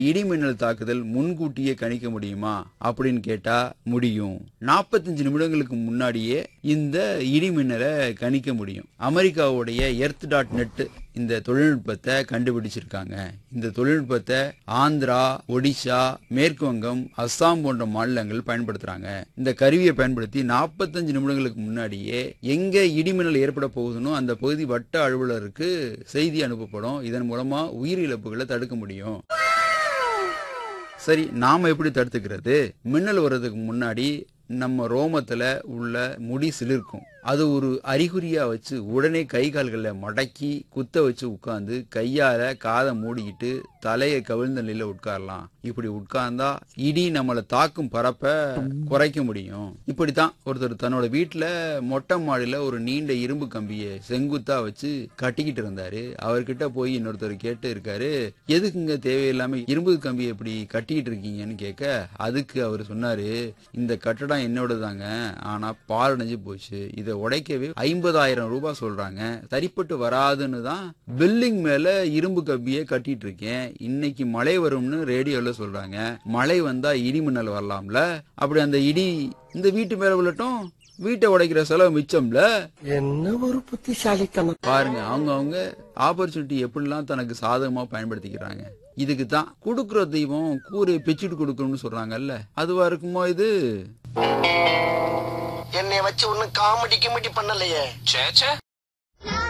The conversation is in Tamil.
இடி மின்னல் தாக்குதல் முன்கூட்டியே கணிக்க முடியுமா அப்படின்னு கேட்டா முடியும் 45 நிமிடங்களுக்கு முன்னாடியே இந்த இடி மின்னலை கணிக்க முடியும் அமெரிக்காவுடைய எர்த் டாட் நெட் இந்த தொழில்நுட்பத்தை கண்டுபிடிச்சிருக்காங்க இந்த தொழில்நுட்பத்தை ஆந்திரா ஒடிஷா மேற்கு வங்கம் அஸ்ஸாம் போன்ற மாநிலங்கள் பயன்படுத்துறாங்க இந்த கருவியை பயன்படுத்தி 45 நிமிடங்களுக்கு முன்னாடியே எங்க இடிமின்னல் ஏற்பட போகுதுன்னு அந்த பகுதி வட்ட அலுவலருக்கு செய்தி அனுப்பப்படும் இதன் மூலமா உயிரிழப்புகளை தடுக்க முடியும் சரி நாம எப்படி தடுத்துக்கிறது மின்னல் வர்றதுக்கு முன்னாடி நம்ம ரோமத்துல உள்ள முடி சிலிர்க்கும் அது ஒரு அறிகுறியா வச்சு உடனே கை கால்களை மடக்கி குத்த வச்சு உட்கார்ந்து கையால காதை மூடிக்கிட்டு தலையை கவிழ்ந்த நிலையில உட்காரலாம் இப்படி உட்கார்ந்தா இடி நம்மளை தாக்கும் பரப்ப குறைக்க முடியும் இப்படித்தான் ஒருத்தர் தன்னோட வீட்டுல மொட்டை மாடியில ஒரு நீண்ட இரும்பு கம்பியை செங்குத்தா வச்சு கட்டிக்கிட்டு இருந்தாரு அவர்கிட்ட போய் இன்னொருத்தர் கேட்டு இருக்காரு எதுக்குங்க தேவையில்லாம இரும்பு கம்பியை இப்படி கட்டிக்கிட்டு இருக்கீங்கன்னு கேட்க அதுக்கு அவர் சொன்னாரு இந்த கட்டடம் என்னோடதாங்க ஆனா பாலடைஞ்சு போச்சு இதை உடைக்கவே ஐம்பதாயிரம் ரூபாய் சொல்றாங்க சரிப்பட்டு வராதுன்னு தான் பில்டிங் மேல இரும்பு கம்பியை கட்டிட்டு இருக்கேன் இன்னைக்கு மழை வரும்னு ரேடியோல சொல்றாங்க மழை வந்தா இடி மின்னல் வரலாம்ல அப்படி அந்த இடி இந்த வீட்டு மேல விழட்டும் வீட்டை உடைக்கிற செலவு மிச்சம்ல என்ன ஒரு புத்திசாலித்தனம் பாருங்க அவங்க அவங்க ஆப்பர்ச்சுனிட்டி எப்படிலாம் தனக்கு சாதகமா பயன்படுத்திக்கிறாங்க இதுக்கு தான் கொடுக்குற தெய்வம் கூரையை பிச்சுட்டு கொடுக்கணும்னு சொல்றாங்கல்ல அதுவா இருக்குமோ இது என்னை வச்சு ஒன்னும் காமெடி கிமெடி பண்ணலையே சேச்சே